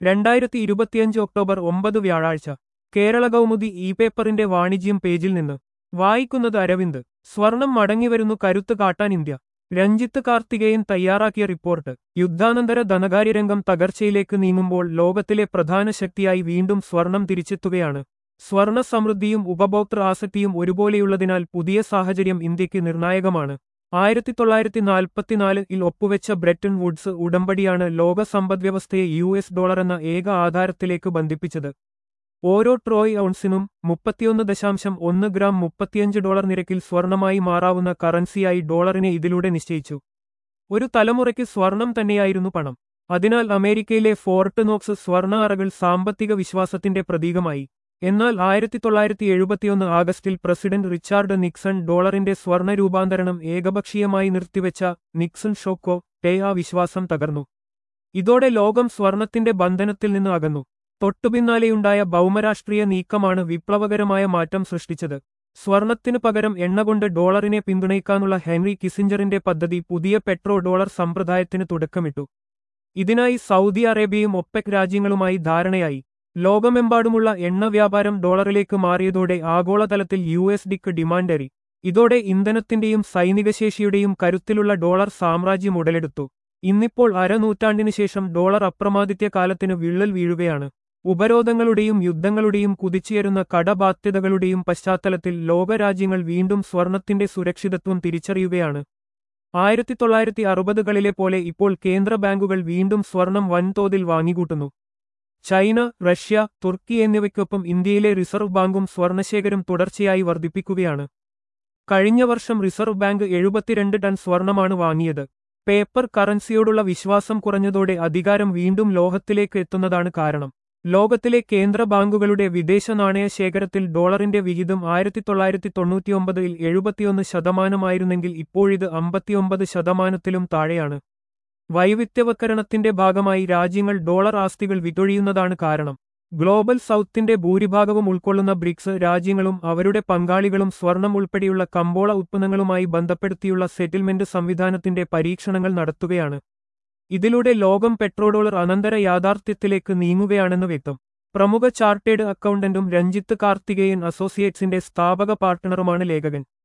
രണ്ടായിരത്തി ഇരുപത്തിയഞ്ച് ഒക്ടോബർ ഒമ്പത് വ്യാഴാഴ്ച കേരള കൗമുദി ഇ പേപ്പറിന്റെ വാണിജ്യം പേജിൽ നിന്ന് വായിക്കുന്നത് അരവിന്ദ് സ്വർണം മടങ്ങിവരുന്നു കരുത്ത് കാട്ടാൻ ഇന്ത്യ രഞ്ജിത്ത് കാർത്തികേയൻ തയ്യാറാക്കിയ റിപ്പോർട്ട് യുദ്ധാനന്തര ധനകാര്യരംഗം തകർച്ചയിലേക്ക് നീങ്ങുമ്പോൾ ലോകത്തിലെ പ്രധാന ശക്തിയായി വീണ്ടും സ്വർണം തിരിച്ചെത്തുകയാണ് സ്വർണ സമൃദ്ധിയും ഉപഭോക്തൃ ആസക്തിയും ഒരുപോലെയുള്ളതിനാൽ പുതിയ സാഹചര്യം ഇന്ത്യക്ക് നിർണായകമാണ് ആയിരത്തി തൊള്ളായിരത്തി നാൽപ്പത്തിനാലിൽ ഒപ്പുവെച്ച ബ്രെറ്റൺ വുഡ്സ് ഉടമ്പടിയാണ് ലോക സമ്പദ്വ്യവസ്ഥയെ യു എസ് ഡോളർ എന്ന ഏക ആധാരത്തിലേക്ക് ബന്ധിപ്പിച്ചത് ഓരോ ട്രോയ് ഔൺസിനും മുപ്പത്തിയൊന്ന് ദശാംശം ഒന്ന് ഗ്രാം മുപ്പത്തിയഞ്ച് ഡോളർ നിരക്കിൽ സ്വർണമായി മാറാവുന്ന കറൻസിയായി ഡോളറിനെ ഇതിലൂടെ നിശ്ചയിച്ചു ഒരു തലമുറയ്ക്ക് സ്വർണം തന്നെയായിരുന്നു പണം അതിനാൽ അമേരിക്കയിലെ ഫോർട്ട് നോക്സ് സ്വർണ്ണ അറകൾ സാമ്പത്തിക വിശ്വാസത്തിന്റെ പ്രതീകമായി എന്നാൽ ആയിരത്തി തൊള്ളായിരത്തി എഴുപത്തിയൊന്ന് ആഗസ്റ്റിൽ പ്രസിഡന്റ് റിച്ചാർഡ് നിക്സൺ ഡോളറിന്റെ സ്വർണ്ണ രൂപാന്തരണം ഏകപക്ഷീയമായി നിർത്തിവെച്ച നിക്സൺ ഷോക്കോ ടേ ആ വിശ്വാസം തകർന്നു ഇതോടെ ലോകം സ്വർണത്തിന്റെ ബന്ധനത്തിൽ നിന്ന് അകന്നു തൊട്ടുപിന്നാലെയുണ്ടായ ഭൗമരാഷ്ട്രീയ നീക്കമാണ് വിപ്ലവകരമായ മാറ്റം സൃഷ്ടിച്ചത് സ്വർണത്തിനു പകരം എണ്ണ കൊണ്ട് ഡോളറിനെ പിന്തുണയ്ക്കാനുള്ള ഹെൻറി കിസിഞ്ചറിന്റെ പദ്ധതി പുതിയ പെട്രോ ഡോളർ സമ്പ്രദായത്തിന് തുടക്കമിട്ടു ഇതിനായി സൗദി അറേബ്യയും ഒപ്പെക് രാജ്യങ്ങളുമായി ധാരണയായി ലോകമെമ്പാടുമുള്ള എണ്ണ വ്യാപാരം ഡോളറിലേക്ക് മാറിയതോടെ ആഗോളതലത്തിൽ യു എസ് ഡിക്ക് ഡിമാൻഡേറി ഇതോടെ ഇന്ധനത്തിന്റെയും സൈനികശേഷിയുടെയും കരുത്തിലുള്ള ഡോളർ സാമ്രാജ്യം ഉടലെടുത്തു ഇന്നിപ്പോൾ അരനൂറ്റാണ്ടിനു ശേഷം ഡോളർ അപ്രമാദിത്യ കാലത്തിന് വിള്ളൽ വീഴുകയാണ് ഉപരോധങ്ങളുടെയും യുദ്ധങ്ങളുടെയും കുതിച്ചുയരുന്ന കടബാധ്യതകളുടെയും പശ്ചാത്തലത്തിൽ ലോകരാജ്യങ്ങൾ വീണ്ടും സ്വർണത്തിന്റെ സുരക്ഷിതത്വം തിരിച്ചറിയുകയാണ് ആയിരത്തി തൊള്ളായിരത്തി അറുപതുകളിലെ പോലെ ഇപ്പോൾ കേന്ദ്ര ബാങ്കുകൾ വീണ്ടും സ്വർണം വൻതോതിൽ വാങ്ങിക്കൂട്ടുന്നു ചൈന റഷ്യ തുർക്കി എന്നിവയ്ക്കൊപ്പം ഇന്ത്യയിലെ റിസർവ് ബാങ്കും സ്വർണശേഖരം തുടർച്ചയായി വർദ്ധിപ്പിക്കുകയാണ് കഴിഞ്ഞ വർഷം റിസർവ് ബാങ്ക് എഴുപത്തിരണ്ട് ടൺ സ്വർണമാണ് വാങ്ങിയത് പേപ്പർ കറൻസിയോടുള്ള വിശ്വാസം കുറഞ്ഞതോടെ അധികാരം വീണ്ടും ലോഹത്തിലേക്ക് എത്തുന്നതാണ് കാരണം ലോകത്തിലെ കേന്ദ്ര ബാങ്കുകളുടെ വിദേശ നാണയ ശേഖരത്തിൽ ഡോളറിന്റെ വിഹിതം ആയിരത്തി തൊള്ളായിരത്തി തൊണ്ണൂറ്റിയൊമ്പതിൽ എഴുപത്തിയൊന്ന് ശതമാനമായിരുന്നെങ്കിൽ ഇപ്പോഴിത് അമ്പത്തിയൊമ്പത് ശതമാനത്തിലും താഴെയാണ് വൈവിധ്യവൽക്കരണത്തിന്റെ ഭാഗമായി രാജ്യങ്ങൾ ഡോളർ ആസ്തികൾ വിറ്റൊഴിയുന്നതാണ് കാരണം ഗ്ലോബൽ സൗത്തിന്റെ ഭൂരിഭാഗവും ഉൾക്കൊള്ളുന്ന ബ്രിക്സ് രാജ്യങ്ങളും അവരുടെ പങ്കാളികളും സ്വർണം ഉൾപ്പെടെയുള്ള കമ്പോള ഉത്പന്നങ്ങളുമായി ബന്ധപ്പെടുത്തിയുള്ള സെറ്റിൽമെന്റ് സംവിധാനത്തിന്റെ പരീക്ഷണങ്ങൾ നടത്തുകയാണ് ഇതിലൂടെ ലോകം പെട്രോഡോളർ അനന്തര യാഥാർത്ഥ്യത്തിലേക്ക് നീങ്ങുകയാണെന്ന് വ്യക്തം പ്രമുഖ ചാർട്ടേഡ് അക്കൗണ്ടന്റും രഞ്ജിത്ത് കാർത്തികേയൻ അസോസിയേറ്റ്സിന്റെ സ്ഥാപക പാർട്ട്ണറുമാണ് ലേഖകൻ